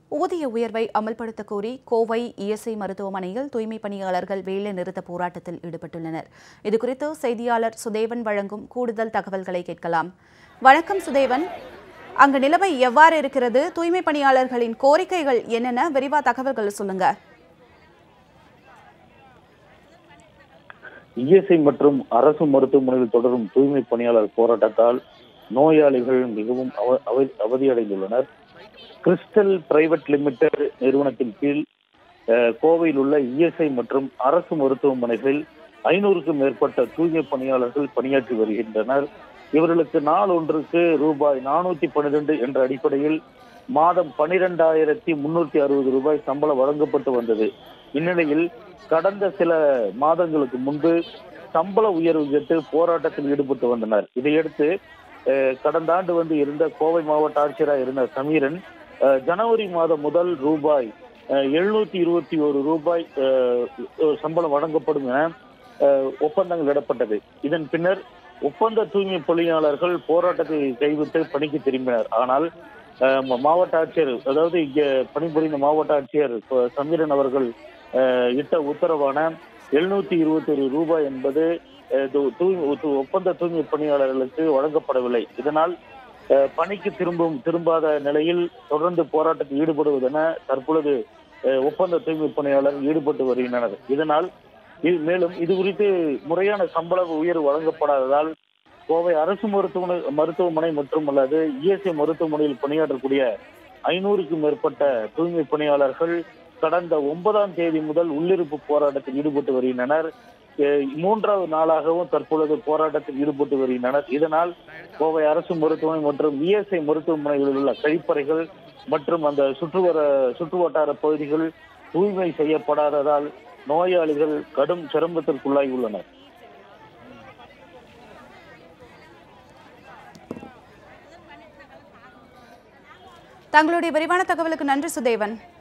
ஊதிய உயர்வை அமல்படுத்த கோரி கோவை இஎஸ்ஐ மருத்துவமனையில் தூய்மை பணியாளர்கள் வேலை நிறுத்த போராட்டத்தில் ஈடுபட்டுள்ளனர் இதுகுறித்து செய்தியாளர் சுதேவன் வழங்கும் கூடுதல் தகவல்களை கேட்கலாம் வணக்கம் சுதேவன் அங்கு நிலைமை எவ்வாறு இருக்கிறது தூய்மை பணியாளர்களின் கோரிக்கைகள் என்னென்ன விரிவா தகவல்கள் சொல்லுங்க இஎஸ்ஐ மற்றும் அரசு மருத்துவமனையில் தொடரும் தூய்மை பணியாளர் போராட்டத்தால் நோயாளிகள் மிகவும் அவ- அவ- அவதியடைந்துள்ளனர் கிறிஸ்டல் பிரைவேட் லிமிடெட் நிறுவனத்தின் கீழ் அஹ், கோவையில் உள்ள இஎஸ்ஐ மற்றும் அரசு மருத்துவமனைகளில் ஐநூறுக்கும் மேற்பட்ட தூய்மை பணியாளர்கள் பணியாற்றி வருகின்றனர் இவர்களுக்கு நாள் ஒன்றுக்கு ரூபாய் நானூத்தி பன்னிரண்டு என்ற அடிப்படையில் மாதம் பனிரெண்டாயிரத்தி முன்னூத்தி அறுபது ரூபாய் சம்பளம் வழங்கப்பட்டு வந்தது இந்நிலையில் கடந்த சில மாதங்களுக்கு முன்பு சம்பள உயர்வு கேட்டு போராட்டத்தில் ஈடுபட்டு வந்தனர் இதையடுத்து அஹ், கடந்த ஆண்டு வந்து இருந்த கோவை மாவட்ட ஆட்சியராக இருந்த சமீரன் அஹ், ஜனவரி மாதம் முதல் ரூபாய் எழுநூத்தி இருபத்தி ஒரு ரூபாய் அஹ், அஹ், சம்பளம் வழங்கப்படும் என அஹ், ஒப்பந்தங்கள் இடப்பட்டது இதன் பின்னர் ஒப்பந்த தூய்மை பணியாளர்கள் போராட்டத்தை கைவிட்டு பணிக்கு திரும்பினர் ஆனால் அஹ், மா- மாவட்ட ஆட்சியர் அதாவது இங்க பணிபுரிந்த மாவட்ட ஆட்சியர் அஹ், சமீரன் அவர்கள் அஹ், இட்ட உத்தரவான எழுநூத்தி இருபத்தி ஒரு ரூபாய் என்பது அஹ், து- தூய்மை து- ஒப்பந்த தூய்மை பணியாளர்களுக்கு வழங்கப்படவில்லை இதனால் அஹ், பணிக்கு திரும்பும் திரும்பாத நிலையில் தொடர்ந்து போராட்டத்தில் ஈடுபடுவதென தற்பொழுது அஹ், ஒப்பந்த தூய்மை பணியாளர் ஈடுபட்டு வருகின்றனர் இதனால் இது மேலும் இது குறித்து முறையான சம்பள உயர்வு வழங்கப்படாததால் கோவை அரசு மருத்துவமனை மருத்துவமனை மற்றும் அல்லது இஎஸ்ஐ மருத்துவமனையில் பணியாற்றக்கூடிய ஐநூறுக்கும் மேற்பட்ட தூய்மை பணியாளர்கள் கடந்த ஒன்பதாம் தேதி முதல் உள்ளிருப்பு போராட்டத்தில் ஈடுபட்டு வருகின்றனர் அஹ் மூன்றாவது நாளாகவும் தற்பொழுது போராட்டத்தில் ஈடுபட்டு வருகின்றனர் இதனால் கோவை அரசு மருத்துவமனை மற்றும் இஎஸ்ஐ மருத்துவமனைகளில் உள்ள கழிப்பறைகள் மற்றும் அந்த சுற்றுவர சுற்று வட்டார பகுதிகள் தூய்மை செய்யப்படாததால் நோயாளிகள் கடும் சிரமத்திற்குள்ளாகி உள்ளனர் தங்களுடைய விரிவான தகவலுக்கு நன்றி சுதேவன்